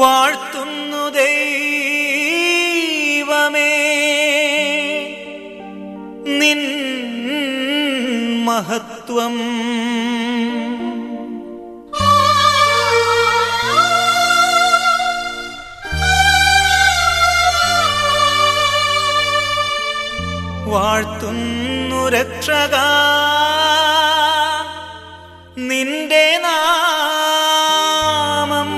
വാഴ്ത്തുന്നു ദൈവമേ നിൻ മഹത്വം വാഴ്ത്തുന്നു രക്ഷക നിന്റെ നാമം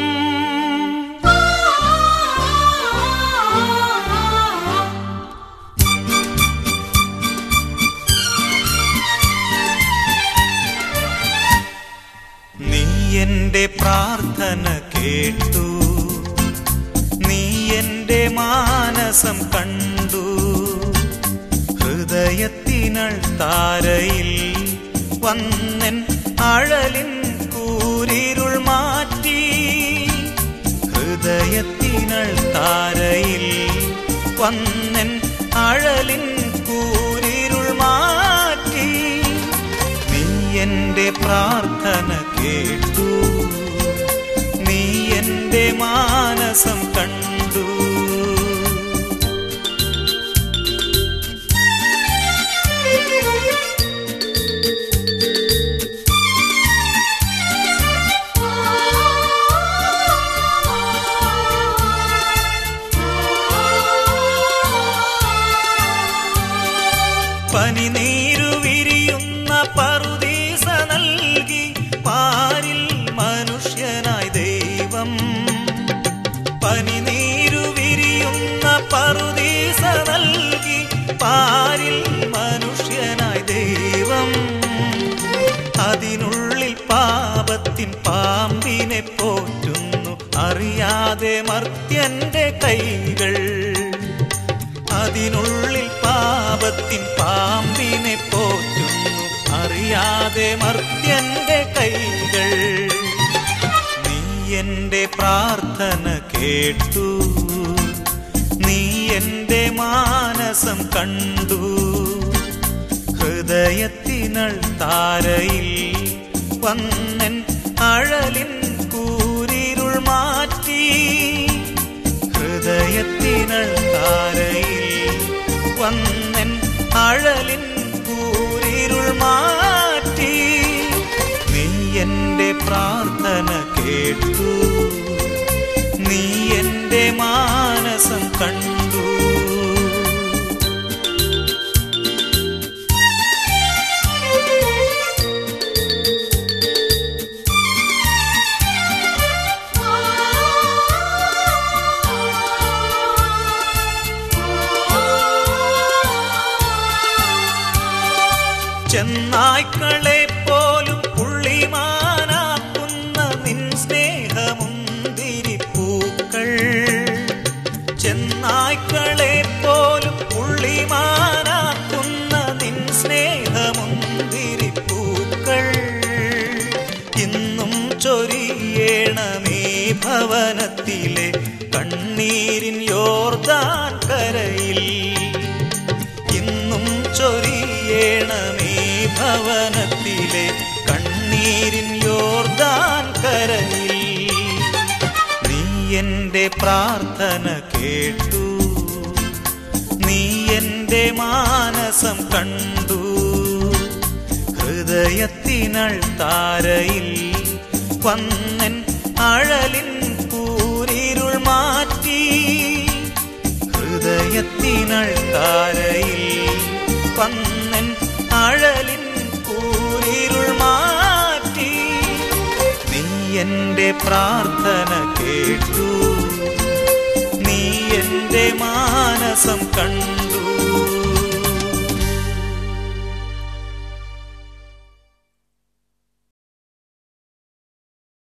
നീ എന്റെ പ്രാർത്ഥന കേട്ടു നീ എന്റെ മാനസം കണ്ടു ഹൃദയത്തിനൾ താരയിൽ വന്നൻ അഴലിൻ കൂരിരുൾ മാറ്റി ഹൃദയത്തിനൾ താരയിൽ വന്നൻ അഴലിൻ കൂരിരുൾ മാറ്റി നീ എന്റെ പ്രാർത്ഥന കേട്ടു നീ എന്റെ മാനസം കണ്ടു പനിനീരു വിരിയുന്ന പറുദീസ നൽകി പാരിൽ മനുഷ്യനായി ദൈവം പനിനീരു വിരിയുന്ന പറുദീസ നൽകി പാരിൽ മനുഷ്യനായി ദൈവം അതിനുള്ളിൽ പാപത്തിൻ പാമ്പിനെ പോറ്റുന്നു അറിയാതെ മർത്യന്റെ കൈകൾ അതിനുള്ളിൽ പാപത്തിൻ പാമ്പിനെ പോറ്റുന്നു അറിയാതെ മർത്യന്റെ കൈകൾ നീ എന്റെ പ്രാർത്ഥന കേട്ടു നീ എന്റെ മാനസം കണ്ടു ഹൃദയത്തിനൾ താരയിൽ വന്നൻ അഴലിൻ കൂരിരുൾ മാറ്റി ഹൃദയത്തിനൾ താരയിൽ വന്നൻ അഴലിൻ കൂരിരുൾ മാറ്റി നീ എന്റെ പ്രാർത്ഥന കേട്ടു നീ എന്റെ മാനസം കണ്ടു ചെന്നായ്ക്കളെ പോലും പുള്ളിമാനാക്കുന്ന നിൻ സ്നേഹമുന്തിരിപ്പൂക്കൾ ചെന്നായ്ക്കളെ പോലും പുള്ളിമാനാക്കുന്ന നിൻ സ്നേഹമുന്തിരിപ്പൂക്കൾ ഇന്നും ചൊരിയേണമേ ഭവനത്തിലെ കണ്ണീരിൻ യോർദാൻ കരയിൽ ഇന്നും ചൊരിയേണമേ ഭവനത്തിലെ കണ്ണീരിൻ യോർദാൻ കരയിൽ നീ എന്റെ പ്രാർത്ഥന കേട്ടു നീ എന്റെ മാനസം കണ്ടു ഹൃദയത്തിനൾ താരയിൽ വന്നൻ അഴലിൻ കൂരിരുൾ മാറ്റി ഹൃദയത്തിനൾ താരയിൽ വന്നൻ അഴലിൻ കൂരിരുൾ മാറ്റി നീ എന്റെ പ്രാർത്ഥന കേട്ടു നീ എന്റെ മാനസം കണ്ടു